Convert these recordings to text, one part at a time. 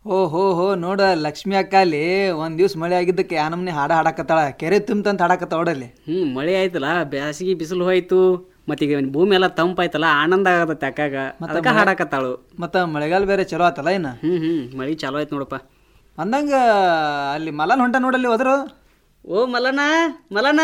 ಓ ಹೋ ಹೋ ನೋಡ ಲಕ್ಷ್ಮಿ ಅಕ್ಕ ಅಲ್ಲಿ ಒಂದ್ ದಿವ್ಸ ಮಳೆ ಆಗಿದ್ದಕ್ಕೆ ಆ ನಮ್ನಿ ಹಾಡ ಹಾಡಕತ್ತಾಳ ಕೆರೆ ತುಂಬತಂತ ಹಾಡಕತ್ತಾಳ ನೋಡಲ್ಲಿ ಹ್ಞೂ ಮಳೆ ಆಯ್ತಲ್ಲ ಬ್ಯಾಸಿಗೆ ಬಿಸಿಲು ಹೋಯ್ತು ಮತ್ತೀಗ ಭೂಮಿ ಎಲ್ಲ ತಂಪಾಯ್ತಲ್ಲ ಆನಂದ ಆಗತ್ತೆ ಅಕ್ಕಾಗ ಅದಕ್ಕೆ ಹಾಡಕತ್ತಾಳು ಮತ್ತ ಮಳೆಗಾಲ ಬೇರೆ ಚಲೋ ಆತಲ್ಲ ಇನ್ನ ಹ್ಞೂ ಹ್ಞೂ ಮಳೆ ಚಾಲೋ ಆಯ್ತು ನೋಡಪ್ಪ ಅಂದಂಗ ಅಲ್ಲಿ ಮಲನ್ ಹೊಂಟ ನೋಡಲ್ಲಿ ಹೋದ್ರು ಓ ಮಲನ ಮಲನ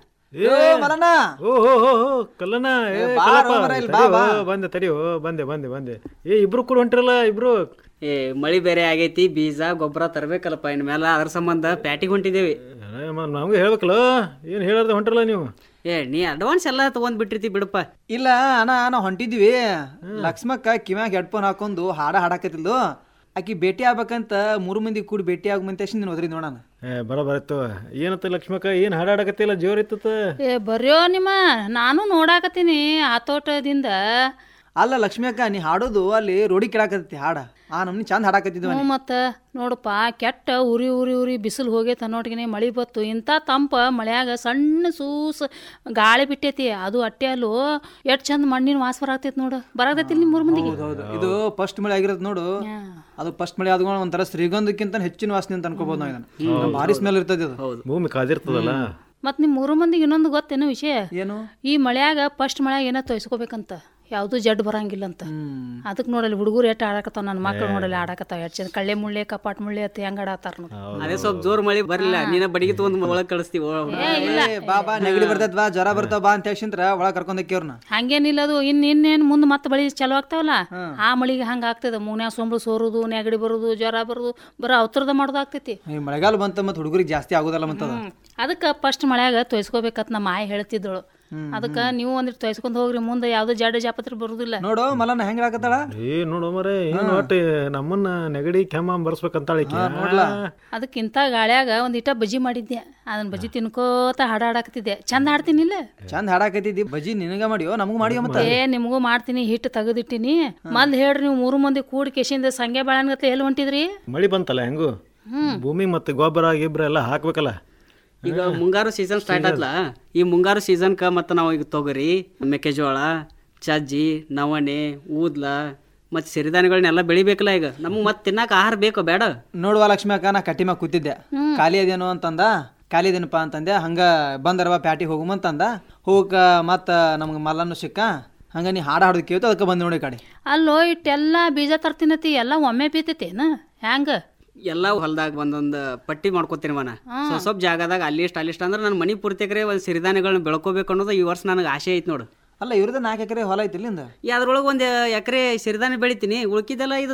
ಏ ಮಲನ ಓ ಹೋ ಹೋ ಹೋ ಕಲ್ಲನ ಏ, ಏ, ಬಾ ಕಲ್ಲಪ್ಪ, ರೋ ಮಾರ್ರೆ, ಇಲ್ಲಿ ಬಾ, ತಡಿ, ಬಾ. ಓ, ಬಂದೆ ತಡಿ ಓ ಬಂದೆ ಬಂದೆ ಬಂದೆ ಏ ಇಬ್ರು ಕೂಡ ಹೊಂಟಿರಲ್ಲ ಇಬ್ರು ಏ ಮಳಿ ಬೇರೆ ಆಗೈತಿ ಬೀಜ ಗೊಬ್ಬರ ತರಬೇಕಲ್ಲಪ್ಪ ಇನ್ ಮೇಲೆ ಅದ್ರ ಸಂಬಂಧ ಪ್ಯಾಟಿಗೆ ಹೊಂಟಿದ್ದೇವಿ ನಮ್ಗೆ ಹೇಳ್ಬೇಕಲ್ಲ ಏನು ಹೇಳಾರ್ದ ಹೊಂಟಿರಲ್ಲ ನೀವು ಏ ನೀ ಅಡ್ವಾನ್ಸ್ ಎಲ್ಲ ತಗೊಂಡ್ ಬಿಟ್ಟಿರ್ತಿ ಬಿಡಪ್ಪ ಇಲ್ಲ ಅಣ್ಣ ನಾವು ಹೊಂಟಿದ್ವಿ ಲಕ್ಷ್ಮಕ್ಕ ಕಿವ್ಯಾಗ ಹೆಡ್ಫೋನ್ ಹಾಕೊಂಡು ಹಾಡ ಹಾಡಕತ್ತಿಲ್ದು ಆಕಿ ಭೇಟಿ ಆಗ್ಬೇಕಂತ ಮೂರು ಮಂದಿ ಕೂಡಿ ಭೇಟಿ ಆಗ ಮುಂತೆ ನೀನು ಹೋದ್ರಿ ನೋಡಣ ಏ ಬರ ಬರತ್ತು ಏನತ್ತ ಲಕ್ಷ್ಮಕ್ಕ ಏನು ಹಾಡಾಡಕತ್ತಿಲ್ಲ ಜೋರ್ ಇತ್ತತ್ತ ಏ ಬರ್ಯೋ ನಿಮ್ಮ ನಾನು ನೋಡಾಕತ್ತೀನಿ ಆತೋಟದಿಂದ ಅಲ್ಲ ಲಕ್ಷ್ಮಿ ಅಕ್ಕ ನೀ ಹಾಡೋದು ಅಲ್ಲಿ ರೋಡಿ ಕೇಳಾಕತ್ತಿ ಹಾಡ ಆ ನಮ್ನಿ ಚಂದ ಹಾಡಾಕತ್ತಿದ್ವ ಹ್ಞೂ ಮತ್ತು ನೋಡಪ್ಪ ಕೆಟ್ಟ ಉರಿ ಉರಿ ಉರಿ ಬಿಸಿಲು ಹೋಗೈತೆ ಅನ್ನೋಟಿಗೆ ಮಳೆ ಬತ್ತು ಇಂಥ ತಂಪ ಮಳ್ಯಾಗ ಸಣ್ಣ ಸೂಸ್ ಗಾಳಿ ಬಿಟ್ಟೈತಿ ಅದು ಅಟ್ಟೆ ಅಲ್ಲೋ ಎಷ್ಟು ಚಂದ ಮಣ್ಣಿನ ವಾಸ ಬರಾಗ್ತೈತಿ ನೋಡು ಬರಾಗ್ತೈತಿ ನಿಮ್ಮ ಮೂರು ಮಂದಿಗೆ ಹೌದು ಇದು ಫಸ್ಟ್ ಮಳೆ ಆಗಿರೋದು ನೋಡು ಅದು ಫಸ್ಟ್ ಮಳೆ ಆದ್ಕೊಂಡು ಒಂಥರ ಶ್ರೀಗಂಧಕ್ಕಿಂತ ಹೆಚ್ಚಿನ ವಾಸನೆ ಅಂತ ಅನ್ಕೋಬಹುದು ನಾವು ಇದನ್ನ ಭಾರಿ ಸ್ಮೆಲ್ ಇರ್ತದೆ ಅದು ಭೂಮಿ ಕಾದಿರ್ತದಲ್ಲ ಮತ್ತು ನಿಮ್ಮ ಮೂರು ಮಂದಿಗೆ ಇನ್ನೊಂದು ಗೊತ್ತೇನೋ ವಿಷಯ ಏನು ಈ ಮಳ್ಯಾಗ ಫಸ್ಟ್ ಮಳ್ಯಾಗ ಏನೋ ತೊಯ್ಸ್ಕೋಬೇಕಂತ ಯಾವುದು ಜಡ್ ಬರಂಗಿಲ್ಲ ಅಂತ ಅದಕ್ಕೆ ನೋಡಲ್ಲಿ ಹುಡುಗರು ಎಷ್ಟು ಆಡಕತ್ತಾವ ನನ್ನ ಮಕ್ಳು ನೋಡಲ್ಲಿ ಆಡಕತ್ತಾವ ಎಷ್ಟು ಚಂದ ಕಳ್ಳೆ ಮುಳ್ಳೆ ಕಪಾಟ್ ಮುಳ್ಳೆ ಅಂತ ಹೆಂಗ್ ಆಡತ್ತಾರ ನೋಡಿ ಅದೇ ಸ್ವಲ್ಪ ಜೋರ್ ಮಳಿ ಬರ್ಲಿಲ್ಲ ನೀನ ಬಡಿಗೆ ತಗೊಂಡ್ ಒಳಗ್ ಕಳಿಸ್ತೀವಿ ಏ, ಬಾ ಬಾ ನೆಗಡಿ ಬರ್ತೈತ್ ಬಾ ಜ್ವರ ಬರ್ತಾವ ಬಾ ಅಂತ ಹೇಳ್ಸಿಂತ್ರ ಒಳಗ್ ಕರ್ಕೊಂಡ್ ಅವ್ರನ್ನ ಹಂಗೇನಿಲ್ಲ ಅದು ಇನ್ ಇನ್ನೇನು ಮುಂದೆ ಮತ್ತೆ ಬಳಿ ಚಲೋ ಆಗ್ತಾವಲ್ಲ ಆ ಮಳಿಗೆ ಹಂಗೆ ಆಗ್ತದೆ ಮೂನ್ಯಾಗ ಸೋಂಬಳು ಸೋರುದು ನೆಗಡಿ ಬರೋದು ಜ್ವರ ಬರೋದು ಬರೋ ಅವತರದ ಮಾಡೋದು ಆಗ್ತೈತಿ ಈ ಮಳೆಗಾಲ ಬಂತ ಮತ್ತೆ ಹುಡುಗರಿಗೆ ಜಾಸ್ತಿ ಆಗೋದಲ್ಲ ಮತ್ತದ ಅದಕ್ಕೆ ಫಸ್ಟ್ ಮಳ್ಯಾಗ ತೊಯ್ಸ್ಕೋಬೇಕತ್ ನಮ್ಮ ಮಾಯ ಹೇಳ್ತಿದ್ದಳು ಅದಕ್ಕೆ ನೀವು ಒಂದಿಟ್ಟು ತೊಯ್ಸ್ಕೊಂಡ್ ಹೋಗ್ರಿ ಮುಂದೆ ಯಾವ್ದು ಜಡ ಜಾಪತ್ರ ಬರುದಿಲ್ಲ ನೋಡು ಮಲನ ಹೆಂಗ್ ಹೇಳಕತ್ತಾಳ ಏ ನೋಡು ಮರೆ ಏನು ಒಟ್ಟು ನಮ್ಮನ್ನ ನೆಗಡಿ ಕೆಮ್ಮ ಬರ್ಸ್ಬೇಕಂತಾಳೆ ಈಕಿ. ಅದಕ್ಕಿಂತ ಗಾಳ್ಯಾಗ ಒಂದ್ ಇಟ ಬಜ್ಜಿ ಮಾಡಿದ್ದೆ ಅದನ್ನ ಬಜ್ಜಿ ತಿನ್ಕೋತ ಹಾಡಾಡಾಕತ್ತಿದ್ದೆ ಚಂದ ಹಾಡ್ತೀನಿಲ್ಲ ಚಂದ ಹಾಡಾಕತ್ತಿದ್ದಿ ಬಜ್ಜಿ ನಿನಗ ಮಾಡಿಯೋ ನಮಗೂ ಮಾಡಿಯೋ ಮತ್ತ ಏ ನಿಮಗೂ ಮಾಡ್ತೀನಿ ಹಿಟ್ಟು ತೆಗೆದಿಟ್ಟಿನಿ ಮೊದ್ಲು ಹೇಳ್ರಿ ನೀವು ಮೂರು ಮಂದಿ ಕೂಡಿ ಕೆಶಿಂದ ಸಂಗೆ ಬಾಳನ್ಗತ್ಲೆ ಎಲ್ಲಿ ಹೊಂಟಿದ್ರಿ ಮಳಿ ಬಂತಲ್ಲ ಹೆಂಗು ಭೂಮಿ ಮತ್ತೆ ಗೊಬ್ಬರ ಗಿಬ್ಬರ ಎಲ್ಲ ಹಾಕ್ಬೇಕಲ್ಲ ಈಗ ಮುಂಗಾರು ಸೀಸನ್ ಸ್ಟಾರ್ಟ್ ಆತ್ಲ ಈ ಮುಂಗಾರು ಸೀಸನ್ಕ ಮತ್ತ ನಾವು ಈಗ ತೊಗರಿ ಮೆಕ್ಕೆಜೋಳ ಚಜ್ಜಿ ನವಣೆ ಊದ್ಲ ಮತ್ತೆ ಸಿರಿಧಾನ್ಯಗಳನ್ನೆಲ್ಲ ಬೆಳಿಬೇಕಲ್ಲ ಈಗ ನಮ್ಗೆ ಮತ್ತೆ ತಿನ್ನಾಕ ಆಹಾರ ಬೇಕು ಬೇಡ ನೋಡುವ ಲಕ್ಷ್ಮಿ ಅಕ್ಕ ನಾ ಕಟ್ಟಿ ಮ್ಯಾಗ ಕೂತಿದ್ದೆ ಖಾಲಿ ಅದೇನು ಅಂತಂದ ಖಾಲಿ ಅದೇನಪ್ಪ ಅಂತಂದೆ ಹಂಗ ಬಂದರವ ಪ್ಯಾಟಿಗೆ ಹೋಗುಮಂತಂದ ಹೋಗಕ್ಕ ಮತ್ತ ನಮ್ಗೆ ಮಲ್ಲನ್ನು ಸಿಕ್ಕ ಹಂಗ ನೀ ಹಾಡ ಹಾಡೋದು ಕೇಳ್ತು ಅದಕ್ಕೆ ಬಂದು ನೋಡಿ ಕಡೆ ಅಲ್ಲೋ ಇಟ್ಟೆಲ್ಲ ಬೀಜ ತರ್ತೀನತಿ ಎಲ್ಲ ಒಮ್ಮೆ ಬೀತೈತೇನ ಹ್ಯಾಂಗ ಎಲ್ಲ ಹೊಲ್ದಾಗ ಒಂದೊಂದು ಪಟ್ಟಿ ಮಾಡ್ಕೊತೀನಿ ಮನ ಸ್ವಲ್ಪ ಸ್ವಲ್ಪ ಜಾಗದಾಗ ಅಲ್ಲಿಷ್ಟ ಅಲ್ಲಿಷ್ಟ ಅಂದ್ರೆ ನನ್ನ ಮನಿ ಪೂರ್ತಿಕರೆ ಒಂದು ಸಿರಿಧಾನ್ಯಗಳನ್ನ ಬೆಳ್ಕೋಬೇಕು ಅನ್ನೋದು ಈ ವರ್ಷ ನನಗೆ ಆಸೆ ಐತಿ ನೋಡು ಅಲ್ಲ ಇವ್ರದ್ದು ನಾಲ್ಕು ಎಕರೆ ಹೊಲ ಐತಿ ಇಲ್ಲಿಂದ ಈ ಅದ್ರೊಳಗೆ ಒಂದು ಎಕರೆ ಸಿರಿಧಾನ್ಯ ಬೆಳಿತೀನಿ ಉಳ್ಕಿದೆಲ್ಲ ಇದು